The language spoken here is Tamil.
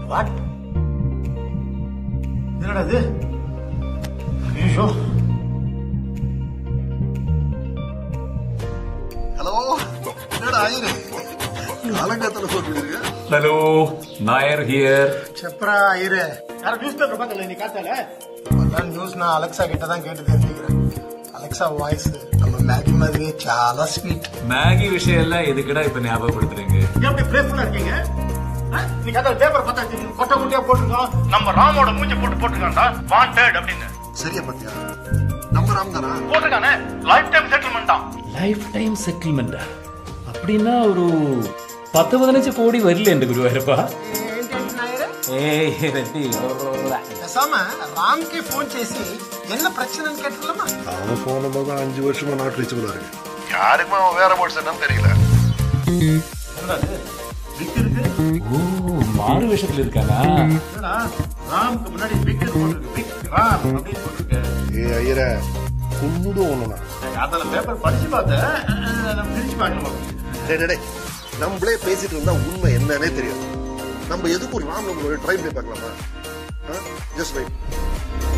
வாட் என்னடா இது ஐயோ ஹலோ என்னடா ஆயிரு காலங்காத்தால சொல்றீங்க ஹலோ நாயர் ஹியர் செப்ரா ஐயரு யாரும் நியூஸ் பேப்பர் பார்க்கல நீ காத்தால அதான் நியூஸ் நான் அலெக்சா கிட்ட தான் கேட்டு தெரிஞ்சுக்கிறேன் அலெக்சா வாய்ஸ் நம்ம மேகி மாதிரியே చాలా ஸ்வீட் மேகி விஷயம் எல்லாம் எதுக்குடா இப்ப ஞாபகப்படுத்துறீங்க எப்படி பிளேஃபுல்லா இருக்கீங்க ஆ? நீ கதை பேப்பர் பார்த்தா தெரியும். கொட்டை குட்டியா போட்டிருக்கோம் நம்ம ராமோட மூஞ்சி போட்டு போட்டிருக்கான்டா வாண்டட் அப்படின்னு சரியா பாத்தியா நம்ம ராம் தானா போட்டிருக்கானே லைஃப் டைம் செட்டில்மெண்ட் தான் ലൈഫ് ടൈം സെറ്റിൽമെന്റ് அப்படின்னா ஒரு പത്ത് പതിനഞ്ച് കോടി വരില്ല എന്റെ ഗുരുവായൂരപ്പ ഏയ് ரெட்டி பேசாம ராம்கே போன் చేసి என்ன பிரச்சனைன்னு கேட்டுக்கலாமா அவன் போன நம்பர் தான் அஞ்சு வருஷமா நாட் ரீச்சபிளா இருக்கு யாருக்குமே அவன் வேற போட்ஸ் என்னன்னு தெரியல என்னடா இது? பிக் இருக்கு ஓ மாறு வேஷத்துல இருக்கானா என்னடா ராம்க்கு முன்னாடி பிக் போட்டிருக்கு பிக் ராம் அப்படின்னு போட்டிருக்கு ஏ ஐயர குன்னுடும் ஒண்ணுனா அதில் பேப்பர் படிச்சு பார்த்தேன் அஹ், நம்ம பிரிச்சு பார்க்கணும் டேய் டேய், டேய் நம்மளே பேசிட்டு இருந்தா உண்மை என்னன்னே தெரியாது நம்ம எதுக்கு ஒரு ராம் நம்ம ட்ரை பண்ணி பார்க்கலாமா ஜஸ்ட் வெயிட்